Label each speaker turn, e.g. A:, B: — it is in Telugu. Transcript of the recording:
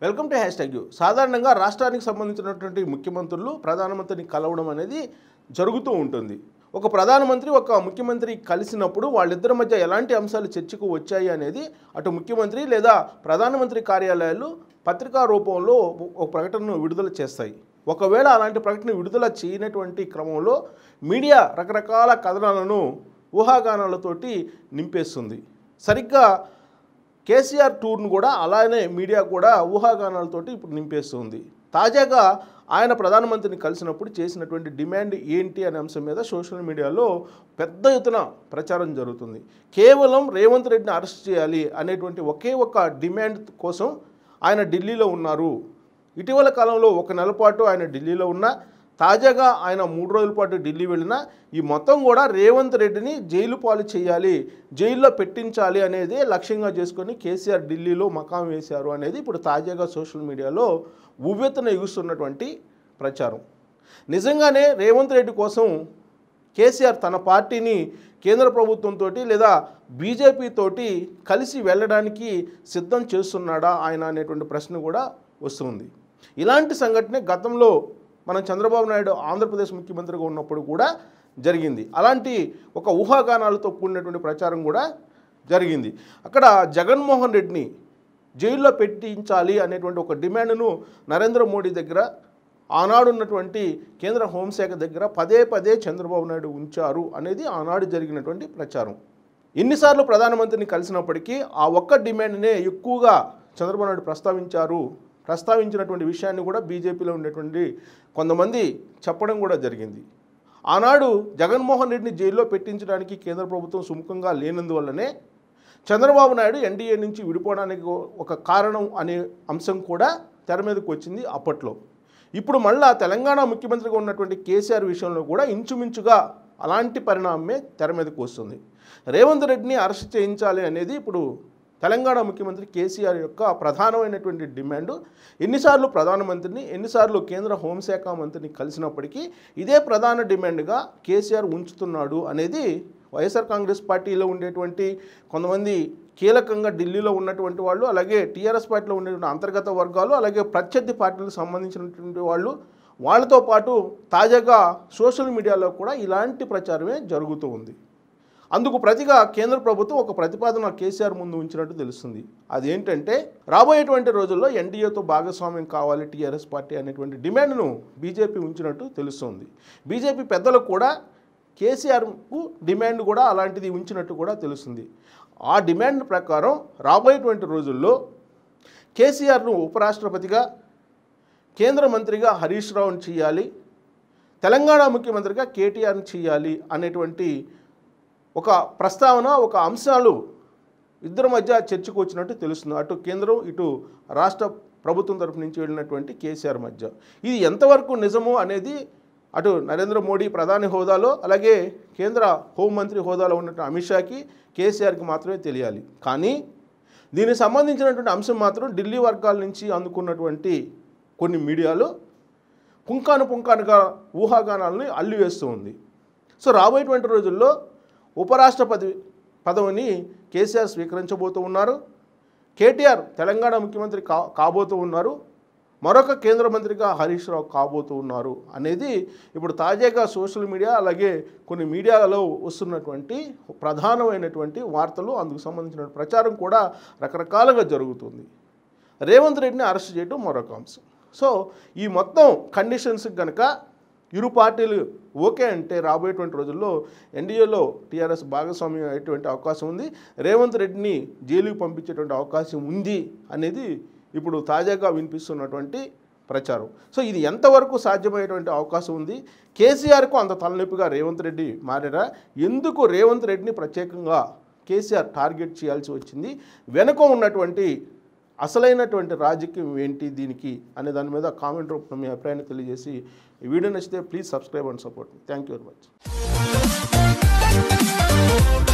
A: welcome to hashtag U సాధారణంగా రాష్ట్రానికి సంబంధించినటువంటి ముఖ్యమంత్రులు ప్రధానమంత్రిని కలవడం అనేది జరుగుతూ ఉంటుంది ఒక ప్రధానమంత్రి ఒక ముఖ్యమంత్రి కలిసినప్పుడు వాళ్ళిద్దరి మధ్య ఎలాంటి అంశాలు చర్చకు వచ్చాయి అనేది అటు ముఖ్యమంత్రి లేదా ప్రధానమంత్రి కార్యాలయాలు పత్రికా రూపంలో ఒక ప్రకటనను విడుదల చేస్తాయి ఒకవేళ అలాంటి ప్రకటన విడుదల చేయనటువంటి క్రమంలో మీడియా రకరకాల కథనాలను ఊహాగానాలతోటి నింపేస్తుంది సరిగ్గా కేసీఆర్ టూర్ను కూడా అలానే మీడియా కూడా ఊహాగానాలతోటి ఇప్పుడు నింపేస్తుంది తాజాగా ఆయన ప్రధానమంత్రిని కలిసినప్పుడు చేసినటువంటి డిమాండ్ ఏంటి అనే అంశం మీద సోషల్ మీడియాలో పెద్ద ఎత్తున ప్రచారం జరుగుతుంది కేవలం రేవంత్ రెడ్డిని అరెస్ట్ చేయాలి అనేటువంటి ఒకే ఒక డిమాండ్ కోసం ఆయన ఢిల్లీలో ఉన్నారు ఇటీవల కాలంలో ఒక నెల పాటు ఆయన ఢిల్లీలో ఉన్న తాజాగా ఆయన మూడు రోజుల పాటు ఢిల్లీ వెళ్ళిన ఈ మొత్తం కూడా రేవంత్ రెడ్డిని జైలు పాలు చేయాలి జైల్లో పెట్టించాలి అనేది లక్ష్యంగా చేసుకొని కేసీఆర్ ఢిల్లీలో మకాం వేశారు అనేది ఇప్పుడు తాజాగా సోషల్ మీడియాలో ఉవ్వెత్తున ఎగుస్తున్నటువంటి ప్రచారం నిజంగానే రేవంత్ రెడ్డి కోసం కేసీఆర్ తన పార్టీని కేంద్ర ప్రభుత్వంతో లేదా బీజేపీ తోటి కలిసి వెళ్ళడానికి సిద్ధం చేస్తున్నాడా ఆయన అనేటువంటి ప్రశ్న కూడా వస్తుంది ఇలాంటి సంఘటన గతంలో మనం చంద్రబాబు నాయుడు ఆంధ్రప్రదేశ్ ముఖ్యమంత్రిగా ఉన్నప్పుడు కూడా జరిగింది అలాంటి ఒక ఊహాగానాలతో కూడినటువంటి ప్రచారం కూడా జరిగింది అక్కడ జగన్మోహన్ రెడ్డిని జైల్లో పెట్టించాలి అనేటువంటి ఒక డిమాండ్ను నరేంద్ర మోడీ దగ్గర ఆనాడు ఉన్నటువంటి కేంద్ర హోంశాఖ దగ్గర పదే పదే చంద్రబాబు నాయుడు ఉంచారు అనేది ఆనాడు జరిగినటువంటి ప్రచారం ఎన్నిసార్లు ప్రధానమంత్రిని కలిసినప్పటికీ ఆ ఒక్క డిమాండ్నే ఎక్కువగా చంద్రబాబు నాయుడు ప్రస్తావించారు ప్రస్తావించినటువంటి విషయాన్ని కూడా బీజేపీలో ఉండేటువంటి కొంతమంది చెప్పడం కూడా జరిగింది ఆనాడు జగన్మోహన్ రెడ్డిని జైల్లో పెట్టించడానికి కేంద్ర ప్రభుత్వం సుముఖంగా లేనందువల్లనే చంద్రబాబు నాయుడు ఎన్డీఏ నుంచి విడిపోవడానికి ఒక కారణం అనే అంశం కూడా తెర మీదకి వచ్చింది అప్పట్లో ఇప్పుడు మళ్ళా తెలంగాణ ముఖ్యమంత్రిగా ఉన్నటువంటి కేసీఆర్ విషయంలో కూడా ఇంచుమించుగా అలాంటి పరిణామమే తెర మీదకి వస్తుంది రేవంత్ రెడ్డిని అరెస్ట్ చేయించాలి అనేది ఇప్పుడు తెలంగాణ ముఖ్యమంత్రి కేసీఆర్ యొక్క ప్రధానమైనటువంటి డిమాండ్ ఎన్నిసార్లు ప్రధానమంత్రిని ఎన్నిసార్లు కేంద్ర హోంశాఖ మంత్రిని కలిసినప్పటికీ ఇదే ప్రధాన డిమాండ్గా కేసీఆర్ ఉంచుతున్నాడు అనేది వైఎస్ఆర్ కాంగ్రెస్ పార్టీలో ఉండేటువంటి కొంతమంది కీలకంగా ఢిల్లీలో ఉన్నటువంటి వాళ్ళు అలాగే టీఆర్ఎస్ పార్టీలో ఉండేటువంటి అంతర్గత వర్గాలు అలాగే ప్రత్యర్థి పార్టీలకు సంబంధించినటువంటి వాళ్ళు వాళ్ళతో పాటు తాజాగా సోషల్ మీడియాలో కూడా ఇలాంటి ప్రచారమే జరుగుతూ ఉంది అందుకు ప్రతిగా కేంద్ర ప్రభుత్వం ఒక ప్రతిపాదన కేసీఆర్ ముందు ఉంచినట్టు తెలుస్తుంది అదేంటంటే రాబోయేటువంటి రోజుల్లో ఎన్డీఏతో భాగస్వామ్యం కావాలి టీఆర్ఎస్ పార్టీ అనేటువంటి డిమాండ్ను బీజేపీ ఉంచినట్టు తెలుస్తుంది బీజేపీ పెద్దలకు కూడా కేసీఆర్కు డిమాండ్ కూడా అలాంటిది ఉంచినట్టు కూడా తెలుస్తుంది ఆ డిమాండ్ ప్రకారం రాబోయేటువంటి రోజుల్లో కేసీఆర్ను ఉపరాష్ట్రపతిగా కేంద్ర మంత్రిగా హరీష్ రావుని చేయాలి తెలంగాణ ముఖ్యమంత్రిగా కేటీఆర్ని చేయాలి అనేటువంటి ఒక ప్రస్తావన ఒక అంశాలు ఇద్దరి మధ్య చర్చకు వచ్చినట్టు తెలుస్తుంది అటు కేంద్రం ఇటు రాష్ట్ర ప్రభుత్వం తరపు నుంచి వెళ్ళినటువంటి కేసీఆర్ మధ్య ఇది ఎంతవరకు నిజము అనేది అటు నరేంద్ర మోడీ ప్రధాని హోదాలో అలాగే కేంద్ర హోంమంత్రి హోదాలో ఉన్నటువంటి అమిత్ షాకి కేసీఆర్కి మాత్రమే తెలియాలి కానీ దీనికి సంబంధించినటువంటి అంశం మాత్రం ఢిల్లీ వర్గాల నుంచి అందుకున్నటువంటి కొన్ని మీడియాలు పుంకాను పుంకానుగా ఊహాగానాలని అల్లివేస్తూ ఉంది సో రాబోయేటువంటి రోజుల్లో ఉపరాష్ట్రపతి పదవిని కేసీఆర్ స్వీకరించబోతూ ఉన్నారు కేటీఆర్ తెలంగాణ ముఖ్యమంత్రి కా కాబోతూ ఉన్నారు మరొక కేంద్ర మంత్రిగా హరీష్ రావు కాబోతూ ఉన్నారు అనేది ఇప్పుడు తాజాగా సోషల్ మీడియా అలాగే కొన్ని మీడియాలో వస్తున్నటువంటి ప్రధానమైనటువంటి వార్తలు అందుకు సంబంధించిన ప్రచారం కూడా రకరకాలుగా జరుగుతుంది రేవంత్ రెడ్డిని అరెస్ట్ చేయడం మరొక అంశం సో ఈ మొత్తం కండిషన్స్కి కనుక ఇరు పార్టీలు ఓకే అంటే రాబోయేటువంటి రోజుల్లో ఎన్డీఏలో టీఆర్ఎస్ భాగస్వామ్యం అయ్యేటువంటి అవకాశం ఉంది రేవంత్ రెడ్డిని జైలుకి పంపించేటువంటి అవకాశం ఉంది అనేది ఇప్పుడు తాజాగా వినిపిస్తున్నటువంటి ప్రచారం సో ఇది ఎంతవరకు సాధ్యమయ్యేటువంటి అవకాశం ఉంది కేసీఆర్కు అంత తలనొప్పిగా రేవంత్ రెడ్డి మారారా ఎందుకు రేవంత్ రెడ్డిని ప్రత్యేకంగా కేసీఆర్ టార్గెట్ చేయాల్సి వచ్చింది వెనుక ఉన్నటువంటి అసలైనటువంటి రాజకీయం ఏంటి దీనికి అనే దాని మీద కామెంట్ రూపంలో మీ అభిప్రాయాన్ని తెలియజేసి ఈ వీడియో నచ్చితే please subscribe and support thank you very much